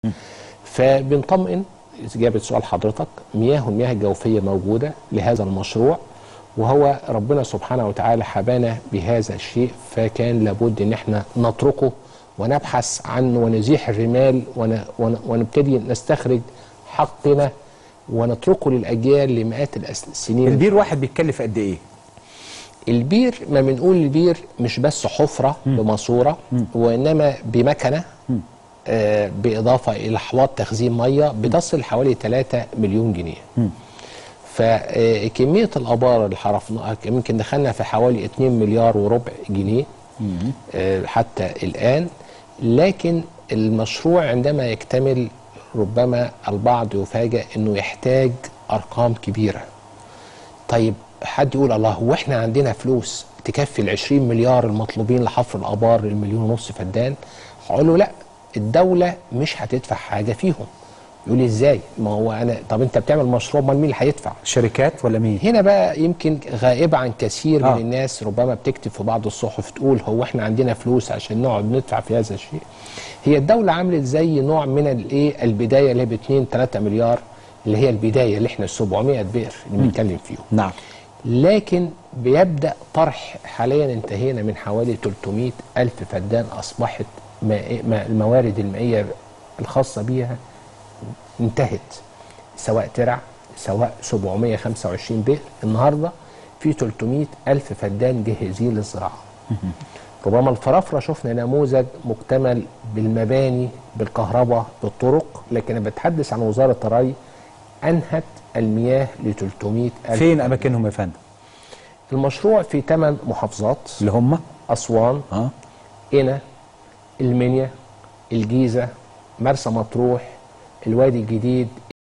فبنطمئن إجابة سؤال حضرتك مياه المياه الجوفية موجودة لهذا المشروع وهو ربنا سبحانه وتعالى حبانا بهذا الشيء فكان لابد ان احنا نتركه ونبحث عنه ونزيح الرمال ون ون ونبتدي نستخرج حقنا ونتركه للاجيال لمئات الأس- السنين البير واحد بيتكلف قد ايه البير ما بنقول البير مش بس حفرة بماسورة وإنما بمكنة آه بإضافة إلى حواض تخزين مية بتصل حوالي 3 مليون جنيه فكمية الآبار اللي حرفناها يمكن دخلنا في حوالي 2 مليار وربع جنيه آه حتى الآن لكن المشروع عندما يكتمل ربما البعض يفاجأ أنه يحتاج أرقام كبيرة طيب حد يقول الله هو احنا عندنا فلوس تكفي ال 20 مليار المطلوبين لحفر الابار المليون ونص فدان هقول له لا الدوله مش هتدفع حاجه فيهم يقول لي ازاي ما هو انا طب انت بتعمل مشروع امال مين اللي هيدفع شركات ولا مين هنا بقى يمكن غائبة عن كثير آه. من الناس ربما بتكتب في بعض الصحف تقول هو احنا عندنا فلوس عشان نقعد ندفع في هذا الشيء هي الدولة عملت زي نوع من الايه البداية اللي ب 2 3 مليار اللي هي البداية اللي احنا ال 700 بئر اللي بنتكلم فيهم نعم لكن بيبدأ طرح حاليا انتهينا من حوالي 300 ألف فدان أصبحت ماء ما- الموارد المائية الخاصة بيها انتهت سواء ترع سواء 725 بئر النهاردة في 300 ألف فدان جاهزين للزراعة ربما الفرافرة شفنا نموذج مكتمل بالمباني بالكهرباء بالطرق لكن أنا بتحدث عن وزارة الري أنهت المياه ل 300 ألف فين اماكنهم يا فندم المشروع في ثمان محافظات اللي هم أسوان اه قنا المنيا الجيزة مرسى مطروح الوادي الجديد